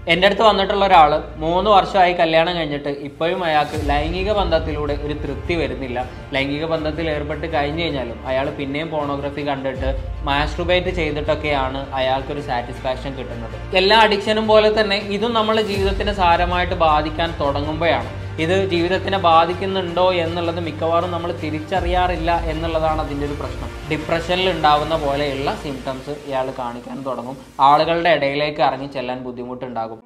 എൻ്റെ അടുത്ത് വന്നിട്ടുള്ള ഒരാൾ മൂന്ന് വർഷമായി കല്യാണം കഴിഞ്ഞിട്ട് ഇപ്പോഴും അയാൾക്ക് ലൈംഗിക ബന്ധത്തിലൂടെ ഒരു തൃപ്തി വരുന്നില്ല ലൈംഗിക ബന്ധത്തിൽ ഏർപ്പെട്ട് കഴിഞ്ഞു കഴിഞ്ഞാലും അയാൾ പിന്നെയും പോണോഗ്രഫി കണ്ടിട്ട് മാസ്ട്രുബേറ്റ് ചെയ്തിട്ടൊക്കെയാണ് അയാൾക്കൊരു സാറ്റിസ്ഫാക്ഷൻ കിട്ടുന്നത് എല്ലാ അഡിക്ഷനും പോലെ തന്നെ ഇതും നമ്മളെ ജീവിതത്തിനെ സാരമായിട്ട് ബാധിക്കാൻ തുടങ്ങുമ്പോഴാണ് ഇത് ജീവിതത്തിനെ ബാധിക്കുന്നുണ്ടോ എന്നുള്ളത് മിക്കവാറും നമ്മൾ തിരിച്ചറിയാറില്ല എന്നുള്ളതാണ് അതിൻ്റെ ഒരു പ്രശ്നം ഡിപ്രഷനിൽ ഉണ്ടാവുന്ന പോലെയുള്ള സിംറ്റംസ് ഇയാൾ കാണിക്കാൻ തുടങ്ങും ആളുകളുടെ ഇടയിലേക്ക് ഇറങ്ങി ചെല്ലാൻ ബുദ്ധിമുട്ടുണ്ടാകും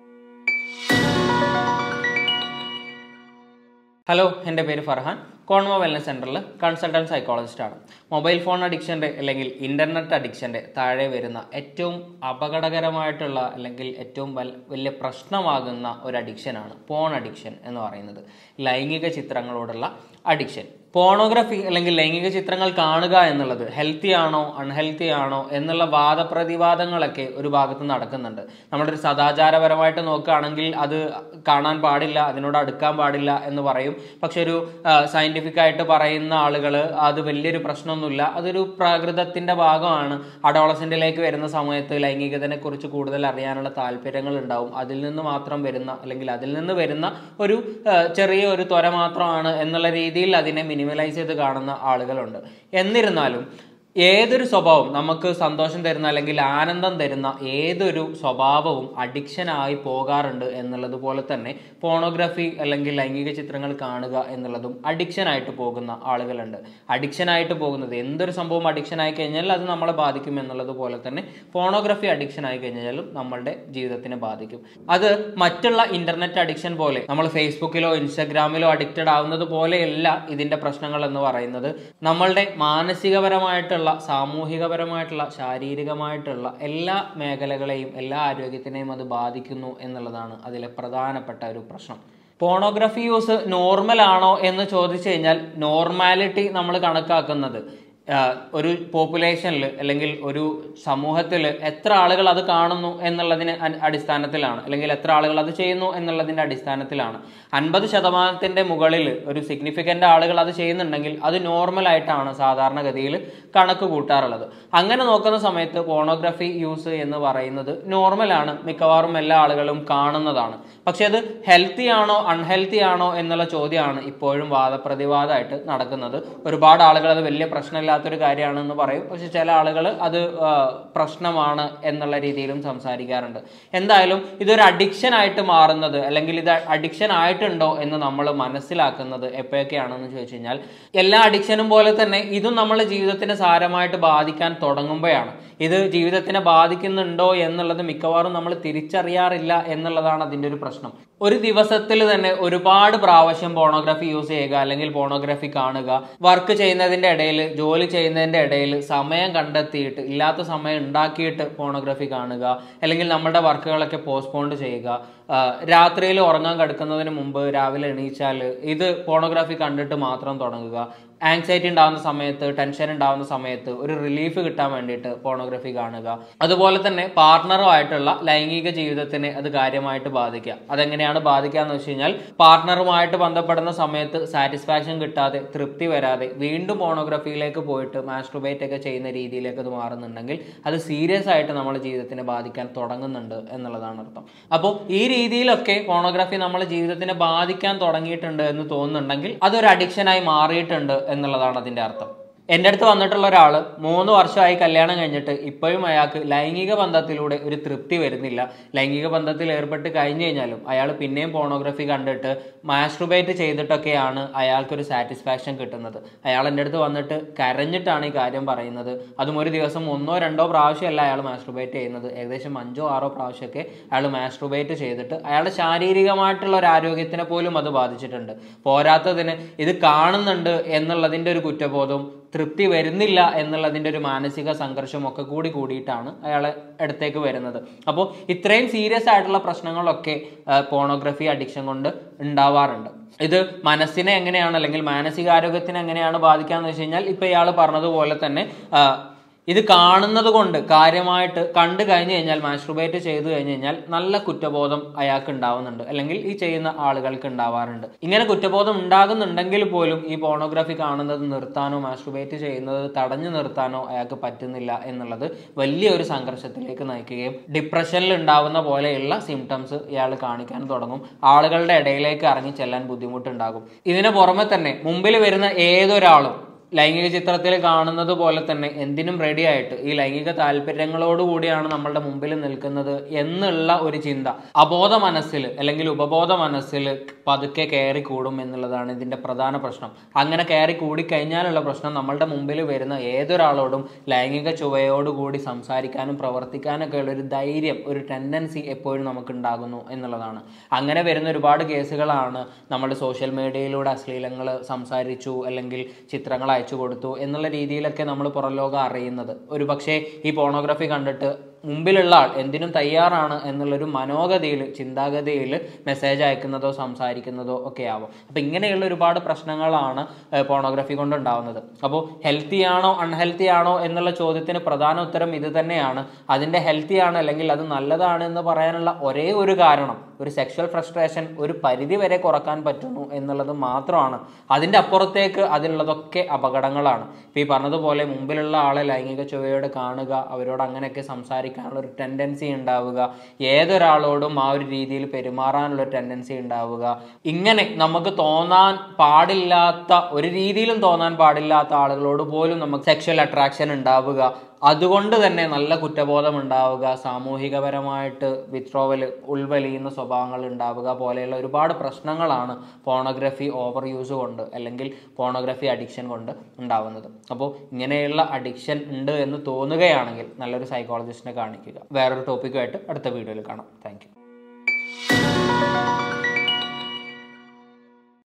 ഹലോ എൻ്റെ പേര് ഫർഹാൻ കോൺമോ വെൽനസ് സെൻറ്ററിൽ കൺസൾട്ടൻറ്റ് സൈക്കോളജിസ്റ്റ് ആണ് മൊബൈൽ ഫോൺ അഡിക്ഷൻ്റെ അല്ലെങ്കിൽ ഇൻ്റർനെറ്റ് അഡിക്ഷൻ്റെ താഴെ വരുന്ന ഏറ്റവും അപകടകരമായിട്ടുള്ള അല്ലെങ്കിൽ ഏറ്റവും വൽ വലിയ പ്രശ്നമാകുന്ന ഒരു അഡിക്ഷനാണ് പോൺ അഡിക്ഷൻ എന്ന് പറയുന്നത് ലൈംഗിക ചിത്രങ്ങളോടുള്ള അഡിക്ഷൻ പോണോഗ്രഫി അല്ലെങ്കിൽ ലൈംഗിക ചിത്രങ്ങൾ കാണുക എന്നുള്ളത് ഹെൽത്തി ആണോ അൺഹെൽത്തി ആണോ എന്നുള്ള വാദപ്രതിവാദങ്ങളൊക്കെ ഒരു ഭാഗത്ത് നടക്കുന്നുണ്ട് നമ്മുടെ ഒരു സദാചാരപരമായിട്ട് നോക്കുകയാണെങ്കിൽ അത് കാണാൻ പാടില്ല അതിനോട് അടുക്കാൻ പാടില്ല എന്ന് പറയും പക്ഷെ ഒരു സയന്റിഫിക് ആയിട്ട് പറയുന്ന ആളുകൾ അത് വലിയൊരു പ്രശ്നമൊന്നുമില്ല അതൊരു പ്രാകൃതത്തിന്റെ ഭാഗമാണ് അഡോളസെന്റിലേക്ക് വരുന്ന സമയത്ത് ലൈംഗികതനെ കുറിച്ച് കൂടുതൽ അറിയാനുള്ള താല്പര്യങ്ങൾ ഉണ്ടാവും അതിൽ നിന്ന് മാത്രം വരുന്ന അല്ലെങ്കിൽ അതിൽ നിന്ന് വരുന്ന ഒരു ആ, ചെറിയ ഒരു ത്വര മാത്രമാണ് എന്നുള്ള രീതിയിൽ അതിനെ മിനിമലൈസ് ചെയ്ത് കാണുന്ന ആളുകളുണ്ട് എന്നിരുന്നാലും ഏതൊരു സ്വഭാവം നമുക്ക് സന്തോഷം തരുന്ന അല്ലെങ്കിൽ ആനന്ദം തരുന്ന ഏതൊരു സ്വഭാവവും അഡിക്ഷനായി പോകാറുണ്ട് എന്നുള്ളത് പോലെ തന്നെ പോണോഗ്രഫി അല്ലെങ്കിൽ ലൈംഗിക ചിത്രങ്ങൾ കാണുക എന്നുള്ളതും അഡിക്ഷനായിട്ട് പോകുന്ന ആളുകളുണ്ട് അഡിക്ഷനായിട്ട് പോകുന്നത് എന്തൊരു സംഭവം അഡിക്ഷൻ ആയി കഴിഞ്ഞാൽ അത് നമ്മളെ ബാധിക്കും എന്നുള്ളത് പോലെ തന്നെ പോണോഗ്രഫി അഡിക്ഷൻ ആയി കഴിഞ്ഞാലും നമ്മളുടെ ജീവിതത്തിനെ ബാധിക്കും അത് മറ്റുള്ള ഇന്റർനെറ്റ് അഡിക്ഷൻ പോലെ നമ്മൾ ഫേസ്ബുക്കിലോ ഇൻസ്റ്റാഗ്രാമിലോ അഡിക്റ്റഡ് ആവുന്നത് പോലെയല്ല ഇതിന്റെ പ്രശ്നങ്ങൾ എന്ന് പറയുന്നത് നമ്മളുടെ മാനസികപരമായിട്ടുള്ള സാമൂഹികപരമായിട്ടുള്ള ശാരീരികമായിട്ടുള്ള എല്ലാ മേഖലകളെയും എല്ലാ ആരോഗ്യത്തിനെയും അത് ബാധിക്കുന്നു എന്നുള്ളതാണ് അതിലെ പ്രധാനപ്പെട്ട ഒരു പ്രശ്നം പോണോഗ്രഫി യൂസ് നോർമൽ ആണോ എന്ന് ചോദിച്ചു കഴിഞ്ഞാൽ നോർമാലിറ്റി നമ്മൾ കണക്കാക്കുന്നത് ആഹ് ഒരു പോപ്പുലേഷനിൽ അല്ലെങ്കിൽ ഒരു സമൂഹത്തിൽ എത്ര ആളുകൾ അത് കാണുന്നു എന്നുള്ളതിന് അൻ- അടിസ്ഥാനത്തിലാണ് അല്ലെങ്കിൽ എത്ര ആളുകൾ അത് ചെയ്യുന്നു എന്നുള്ളതിൻ്റെ അടിസ്ഥാനത്തിലാണ് അൻപത് ശതമാനത്തിൻ്റെ മുകളിൽ ഒരു സിഗ്നിഫിക്കൻ്റ് ആളുകൾ അത് ചെയ്യുന്നുണ്ടെങ്കിൽ അത് നോർമൽ ആയിട്ടാണ് സാധാരണഗതിയിൽ കണക്ക് കൂട്ടാറുള്ളത് അങ്ങനെ നോക്കുന്ന സമയത്ത് പോണോഗ്രഫി യൂസ് എന്ന് പറയുന്നത് നോർമലാണ് മിക്കവാറും എല്ലാ ആളുകളും കാണുന്നതാണ് പക്ഷെ അത് ഹെൽത്തി ആണോ അൺഹെൽത്തി ആണോ എന്നുള്ള ചോദ്യമാണ് ഇപ്പോഴും വാദപ്രതിവാദമായിട്ട് നടക്കുന്നത് ഒരുപാട് ആളുകൾ അത് വലിയ പ്രശ്നമില്ലാത്തൊരു കാര്യമാണെന്ന് പറയും പക്ഷെ ചില ആളുകൾ അത് ആ, പ്രശ്നമാണ് എന്നുള്ള രീതിയിലും സംസാരിക്കാറുണ്ട് എന്തായാലും ഇതൊരു അഡിക്ഷൻ ആയിട്ട് മാറുന്നത് അല്ലെങ്കിൽ ഇത് അഡിക്ഷൻ ആയിട്ടുണ്ടോ എന്ന് നമ്മൾ മനസ്സിലാക്കുന്നത് എപ്പോഴൊക്കെയാണെന്ന് ചോദിച്ചു കഴിഞ്ഞാൽ എല്ലാ അഡിക്ഷനും പോലെ തന്നെ ഇതും നമ്മളെ ജീവിതത്തിനെ സാരമായിട്ട് ബാധിക്കാൻ തുടങ്ങുമ്പോഴാണ് ഇത് ജീവിതത്തിനെ ബാധിക്കുന്നുണ്ടോ എന്നുള്ളത് മിക്കവാറും നമ്മൾ തിരിച്ചറിയാറില്ല എന്നുള്ളതാണ് അതിൻ്റെ ഒരു പ്രശ്നം ഒരു ദിവസത്തിൽ തന്നെ ഒരുപാട് പ്രാവശ്യം പോണോഗ്രഫി യൂസ് ചെയ്യുക അല്ലെങ്കിൽ പോണോഗ്രഫി കാണുക വർക്ക് ചെയ്യുന്നതിൻ്റെ ഇടയിൽ ജോലി ചെയ്യുന്നതിൻ്റെ ഇടയിൽ സമയം കണ്ടെത്തിയിട്ട് ഇല്ലാത്ത സമയം ഉണ്ടാക്കിയിട്ട് പോണോഗ്രഫി കാണുക അല്ലെങ്കിൽ നമ്മുടെ വർക്കുകളൊക്കെ പോസ്റ്റ്പോണ്ട് ചെയ്യുക രാത്രിയിൽ ഉറങ്ങാൻ കിടക്കുന്നതിന് മുമ്പ് രാവിലെ എണീച്ചാൽ ഇത് പോണോഗ്രാഫി കണ്ടിട്ട് മാത്രം തുടങ്ങുക ആങ്സൈറ്റി ഉണ്ടാകുന്ന സമയത്ത് ടെൻഷൻ ഉണ്ടാകുന്ന സമയത്ത് ഒരു റിലീഫ് കിട്ടാൻ വേണ്ടിയിട്ട് പോണോഗ്രഫി കാണുക അതുപോലെ തന്നെ പാർട്ട്ണറുമായിട്ടുള്ള ലൈംഗിക ജീവിതത്തിനെ അത് കാര്യമായിട്ട് ബാധിക്കുക അതെങ്ങനെയാണ് ബാധിക്കുക എന്ന് വെച്ച് കഴിഞ്ഞാൽ പാർട്ട്ണറുമായിട്ട് ബന്ധപ്പെടുന്ന സമയത്ത് സാറ്റിസ്ഫാക്ഷൻ കിട്ടാതെ തൃപ്തി വരാതെ വീണ്ടും പോണോഗ്രഫിയിലേക്ക് പോയിട്ട് മാസ്ട്രുബേറ്റ് ഒക്കെ ചെയ്യുന്ന രീതിയിലേക്ക് അത് മാറുന്നുണ്ടെങ്കിൽ അത് സീരിയസ് ആയിട്ട് നമ്മുടെ ജീവിതത്തിനെ ബാധിക്കാൻ തുടങ്ങുന്നുണ്ട് എന്നുള്ളതാണ് അർത്ഥം അപ്പോൾ ഈ രീതിയിലൊക്കെ പോണോഗ്രഫി നമ്മുടെ ജീവിതത്തിനെ ബാധിക്കാൻ തുടങ്ങിയിട്ടുണ്ട് എന്ന് തോന്നുന്നുണ്ടെങ്കിൽ അതൊരു അഡിക്ഷനായി മാറിയിട്ടുണ്ട് എന്നുള്ളതാണ് അതിന്റെ അർത്ഥം എൻ്റെ അടുത്ത് വന്നിട്ടുള്ള ഒരാൾ മൂന്ന് വർഷമായി കല്യാണം കഴിഞ്ഞിട്ട് ഇപ്പോഴും അയാൾക്ക് ലൈംഗിക ബന്ധത്തിലൂടെ ഒരു തൃപ്തി വരുന്നില്ല ലൈംഗിക ബന്ധത്തിൽ ഏർപ്പെട്ട് കഴിഞ്ഞു കഴിഞ്ഞാലും അയാൾ പിന്നെയും പോണോഗ്രഫി കണ്ടിട്ട് മാസ്ട്രുബേറ്റ് ചെയ്തിട്ടൊക്കെയാണ് അയാൾക്കൊരു സാറ്റിസ്ഫാക്ഷൻ കിട്ടുന്നത് അയാൾ എൻ്റെ അടുത്ത് വന്നിട്ട് കരഞ്ഞിട്ടാണ് ഈ കാര്യം പറയുന്നത് അതും ഒരു ദിവസം ഒന്നോ രണ്ടോ പ്രാവശ്യമല്ല അയാൾ മാസ്ട്രുബേറ്റ് ചെയ്യുന്നത് ഏകദേശം അഞ്ചോ ആറോ പ്രാവശ്യമൊക്കെ അയാൾ മാസ്ട്രുബേറ്റ് ചെയ്തിട്ട് അയാളുടെ ശാരീരികമായിട്ടുള്ള ഒരു ആരോഗ്യത്തിനെ പോലും അത് ബാധിച്ചിട്ടുണ്ട് പോരാത്തതിന് ഇത് കാണുന്നുണ്ട് എന്നുള്ളതിൻ്റെ ഒരു കുറ്റബോധവും തൃപ്തി വരുന്നില്ല എന്നുള്ളതിൻ്റെ ഒരു മാനസിക സംഘർഷം ഒക്കെ കൂടി കൂടിയിട്ടാണ് അയാളെ അടുത്തേക്ക് വരുന്നത് അപ്പോൾ ഇത്രയും സീരിയസ് ആയിട്ടുള്ള പ്രശ്നങ്ങളൊക്കെ പോണോഗ്രഫി അഡിക്ഷൻ കൊണ്ട് ഉണ്ടാവാറുണ്ട് ഇത് മനസ്സിനെ എങ്ങനെയാണ് അല്ലെങ്കിൽ മാനസികാരോഗ്യത്തിനെ എങ്ങനെയാണ് ബാധിക്കാന്ന് വെച്ച് കഴിഞ്ഞാൽ ഇപ്പൊ ഇയാൾ പറഞ്ഞതുപോലെ തന്നെ ആ, ഇത് കാണുന്നത് കൊണ്ട് കാര്യമായിട്ട് കണ്ടു കഴിഞ്ഞു കഴിഞ്ഞാൽ മാസ്ട്രുബേറ്റ് ചെയ്തു കഴിഞ്ഞു കഴിഞ്ഞാൽ നല്ല കുറ്റബോധം അയാൾക്ക് ഉണ്ടാവുന്നുണ്ട് അല്ലെങ്കിൽ ഈ ചെയ്യുന്ന ആളുകൾക്ക് ഉണ്ടാവാറുണ്ട് ഇങ്ങനെ കുറ്റബോധം ഉണ്ടാകുന്നുണ്ടെങ്കിൽ പോലും ഈ പോണോഗ്രാഫി കാണുന്നത് നിർത്താനോ മാസ്ട്രുബേറ്റ് ചെയ്യുന്നത് തടഞ്ഞു നിർത്താനോ അയാൾക്ക് പറ്റുന്നില്ല എന്നുള്ളത് വലിയൊരു സംഘർഷത്തിലേക്ക് നയിക്കുകയും ഡിപ്രഷനിൽ ഉണ്ടാവുന്ന പോലെയുള്ള സിംറ്റംസ് ഇയാൾ കാണിക്കാൻ തുടങ്ങും ആളുകളുടെ ഇടയിലേക്ക് ഇറങ്ങി ചെല്ലാൻ ബുദ്ധിമുട്ടുണ്ടാകും ഇതിന് പുറമെ തന്നെ മുമ്പിൽ വരുന്ന ഏതൊരാളും ലൈംഗിക ചിത്രത്തിൽ കാണുന്നത് പോലെ തന്നെ എന്തിനും റെഡി ആയിട്ട് ഈ ലൈംഗിക താല്പര്യങ്ങളോട് കൂടിയാണ് നമ്മളുടെ മുമ്പിൽ നിൽക്കുന്നത് എന്നുള്ള ഒരു ചിന്ത അബോധ മനസ്സിൽ അല്ലെങ്കിൽ ഉപബോധ മനസ്സിൽ പതുക്കെ കയറി കൂടും എന്നുള്ളതാണ് ഇതിന്റെ പ്രധാന പ്രശ്നം അങ്ങനെ കയറി കൂടിക്കഴിഞ്ഞാലുള്ള പ്രശ്നം നമ്മളുടെ മുമ്പിൽ വരുന്ന ഏതൊരാളോടും ലൈംഗിക ചുവയോടുകൂടി സംസാരിക്കാനും പ്രവർത്തിക്കാനൊക്കെ ഉള്ള ഒരു ധൈര്യം ഒരു ടെൻഡൻസി എപ്പോഴും നമുക്ക് ഉണ്ടാകുന്നു എന്നുള്ളതാണ് അങ്ങനെ വരുന്ന ഒരുപാട് കേസുകളാണ് നമ്മുടെ സോഷ്യൽ മീഡിയയിലൂടെ അശ്ലീലങ്ങൾ സംസാരിച്ചു അല്ലെങ്കിൽ ചിത്രങ്ങൾ അയച്ചു കൊടുത്തു എന്നുള്ള രീതിയിലൊക്കെ നമ്മൾ പുറം ലോകം അറിയുന്നത് ഒരു പക്ഷേ ഈ പോണോഗ്രാഫി കണ്ടിട്ട് മുമ്പിലുള്ള ആൾ എന്തിനും തയ്യാറാണ് എന്നുള്ളൊരു മനോഗതിയിൽ ചിന്താഗതിയിൽ മെസ്സേജ് അയക്കുന്നതോ സംസാരിക്കുന്നതോ ഒക്കെ ആവും അപ്പോൾ ഇങ്ങനെയുള്ള ഒരുപാട് പ്രശ്നങ്ങളാണ് പോണോഗ്രാഫി കൊണ്ടുണ്ടാവുന്നത് അപ്പോൾ ഹെൽത്തി ആണോ അൺഹെൽത്തി ആണോ എന്നുള്ള ചോദ്യത്തിന് പ്രധാന ഉത്തരം ഇത് തന്നെയാണ് അതിൻ്റെ ഹെൽത്തി ആണ് അല്ലെങ്കിൽ അത് നല്ലതാണ് എന്ന് പറയാനുള്ള ഒരേ ഒരു കാരണം ഒരു സെക്ഷൽ ഫ്രസ്ട്രേഷൻ ഒരു പരിധി വരെ കുറക്കാൻ പറ്റുന്നു എന്നുള്ളത് മാത്രമാണ് അതിൻ്റെ അപ്പുറത്തേക്ക് അതിലുള്ളതൊക്കെ അപകടങ്ങളാണ് ഇപ്പോൾ ഈ പറഞ്ഞതുപോലെ മുമ്പിലുള്ള ആളെ ലൈംഗിക ചുവയോടെ കാണുക അവരോട് അങ്ങനെയൊക്കെ സംസാരിക്കാനുള്ള ഒരു ടെൻഡൻസി ഉണ്ടാവുക ഏതൊരാളോടും ആ ഒരു രീതിയിൽ പെരുമാറാനുള്ള ഒരു ടെൻഡൻസി ഉണ്ടാവുക ഇങ്ങനെ നമുക്ക് തോന്നാൻ പാടില്ലാത്ത ഒരു രീതിയിലും തോന്നാൻ പാടില്ലാത്ത ആളുകളോട് പോലും നമുക്ക് സെക്ഷൽ അട്രാക്ഷൻ ഉണ്ടാവുക അതുകൊണ്ട് തന്നെ നല്ല കുറ്റബോധം ഉണ്ടാവുക സാമൂഹികപരമായിട്ട് വിത്രോവൽ ഉൾവലിയുന്ന സ്വഭാവങ്ങൾ ഉണ്ടാവുക പോലെയുള്ള ഒരുപാട് പ്രശ്നങ്ങളാണ് പോണോഗ്രഫി ഓവർ യൂസ് കൊണ്ട് അല്ലെങ്കിൽ പോണോഗ്രഫി അഡിക്ഷൻ കൊണ്ട് ഉണ്ടാവുന്നത് അപ്പോൾ ഇങ്ങനെയുള്ള അഡിക്ഷൻ ഉണ്ട് എന്ന് തോന്നുകയാണെങ്കിൽ നല്ലൊരു സൈക്കോളജിസ്റ്റിനെ കാണിക്കുക വേറൊരു ടോപ്പിക്കുമായിട്ട് അടുത്ത വീഡിയോയിൽ കാണാം താങ്ക്